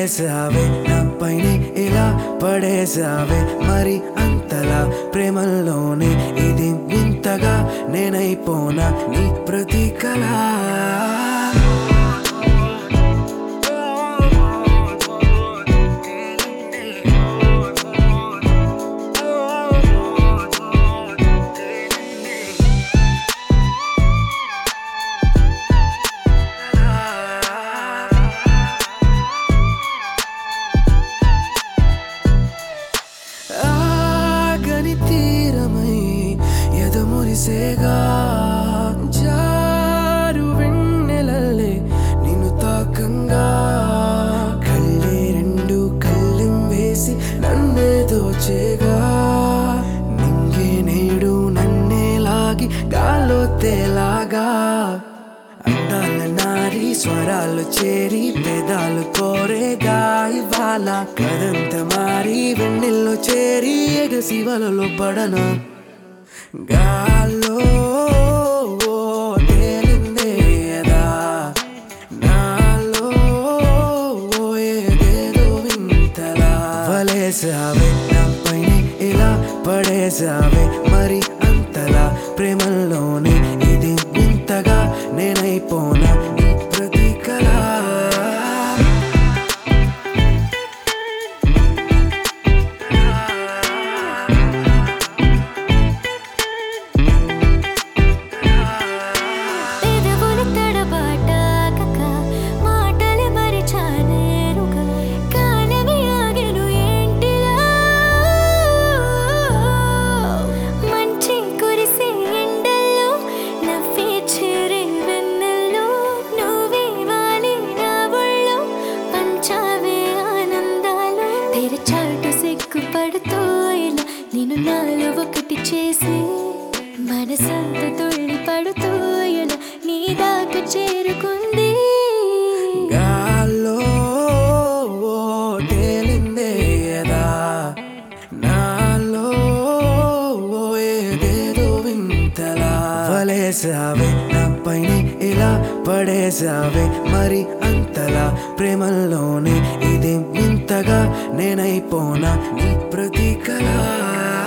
వలేసావే నా పైన ఇలా పడేసావే మరి అంతలా ప్రేమల్లోనే ఇది వింతగా నేనైపోనా నీ ప్రతి కళ ఆగని తీరమై ఎదమురిసేగా జారు వెన్నెలల్లే నిన్ను తాకంగా కళ్ళే రెండు కళ్ళెం వేసి నన్నే దోచేగా నింగే నేడు నన్నే లాగి గాల్లో తేలాగా అందాల నారి స్వరాలు చేరి పెదాలు కోరేగా ఇవాళ కదంత మారి వెన్నెల్లో చేరి ఎగసి వలలో పడన గాల్లో తేలిందే ఎదా నాలో ఏదేదో వింతలా వలేసావే నా పైన ఇలా పడేసావే మరి అంతలా ప్రేమల్లోనే ఇది వింతగా నేనైపోనా నీ ప్రతి కళ పెదవులు తడబాటాకక మాటలు మరిచానేరుగా కాలమే ఆగెను ఏంటిలా మంచి కురిసే ఎండల్లో నవ్వే చేరే వెన్నెల్లో నువ్వే వాలి నా ఒళ్ళో పంచావే ఆనందాలు తెరచాటు సిగ్గుపడుతూ ఇలా నేను నాలో ఒకటి చేసి మనసంత తుళ్ళి పడుతూ ఇలా నీ దాకా చేరుకుంది గాల్లో తేలిందే ఎదా నాలో ఏదేదో వింతలా వలేసావే నా పైన ఇలా పడేసావే మరి అంతలా ప్రేమల్లోనే ఇది వింతగా నేనైపోనా నీ ప్రతి కళ